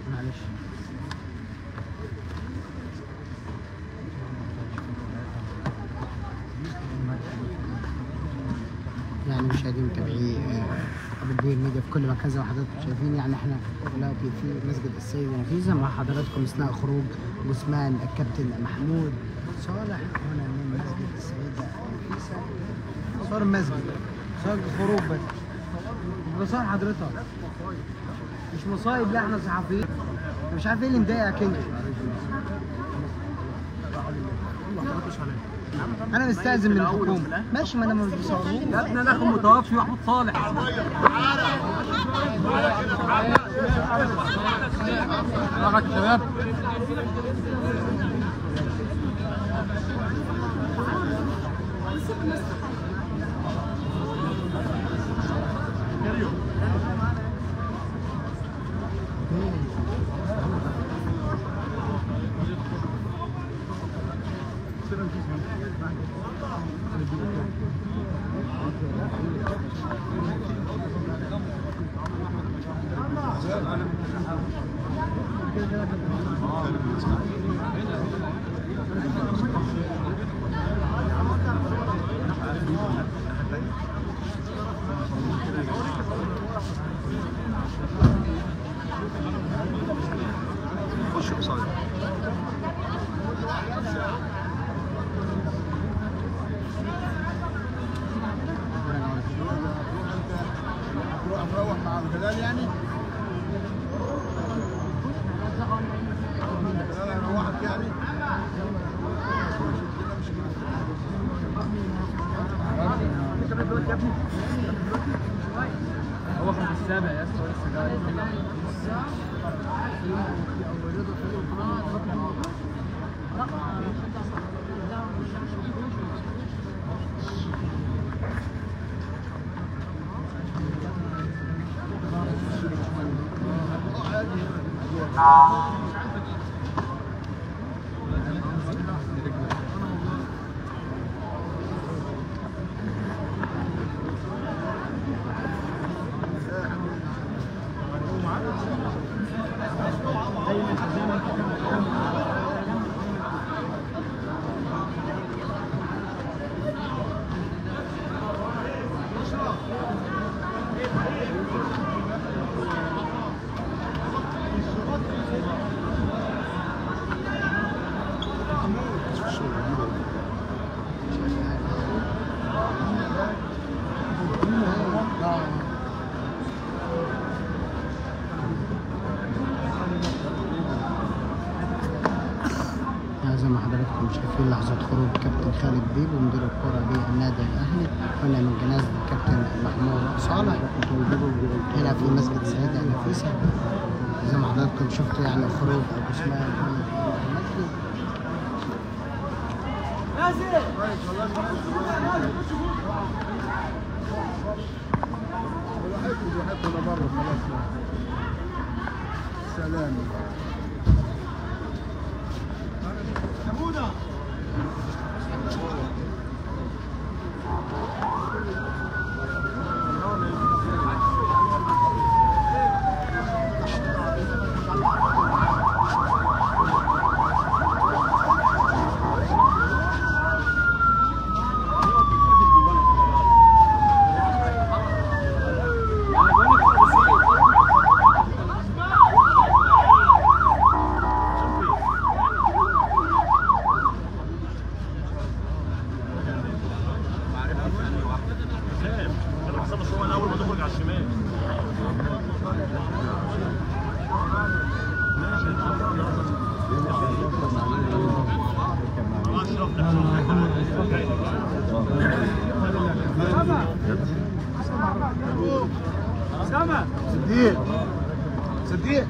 معلش يعني مشاهدين متابعي آه، ابو كبير ميديا في كل مكان زي ما حضراتكم شايفين يعني احنا دلوقتي في مسجد السيد نفيسه مع حضراتكم اثناء خروج جثمان الكابتن محمود صالح هنا من مسجد السيدة نفيسه صور المسجد صور الخروج بس بصور حضرتك مش مصايب لا احنا صحفيين أنا مش عارف ايه اللي مضايقك انت انا مستأذن من الحكومه ماشي ما انا مش بصور يا ابني انا اخو متوفي محمود صالح معك يا شباب خش قصاد هتروح مع الهلال يعني؟ الهلال هيروحك يعني؟ هو كان في السابع يا اسطى لسه جاي يعني زي ما حضراتكم شايفين لحظة خروج كابتن خالد بيب ومدير الكرة بالنادي الأهلي هنا من جنازة الكابتن محمود صالح هنا في مسجد السيدة نفيسة زي ما حضراتكم شفتوا يعني خروج أبو اسماعيل من المسجد براحتكم براحتكم انا بره خلاص سلام هو الاول ما تخرج على الشمال صديق صديق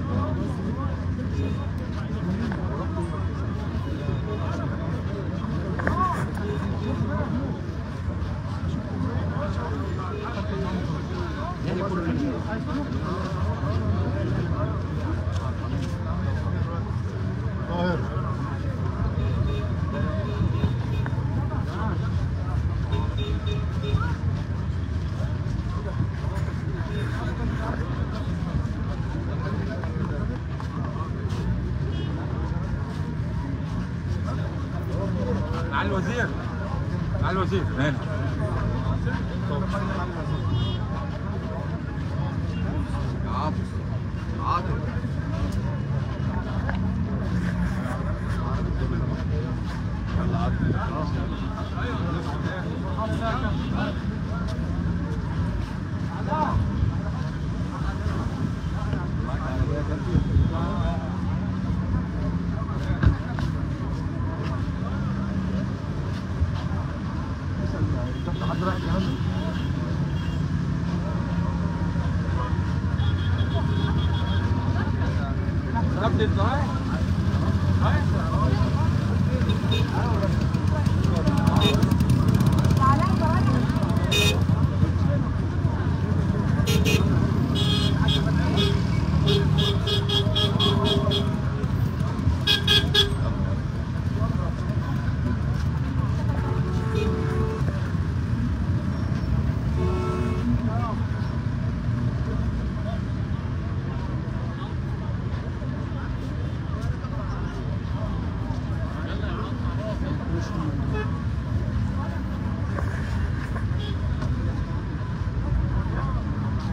طاهر وزير هنا عاطف عاطف نبدأ ازاي؟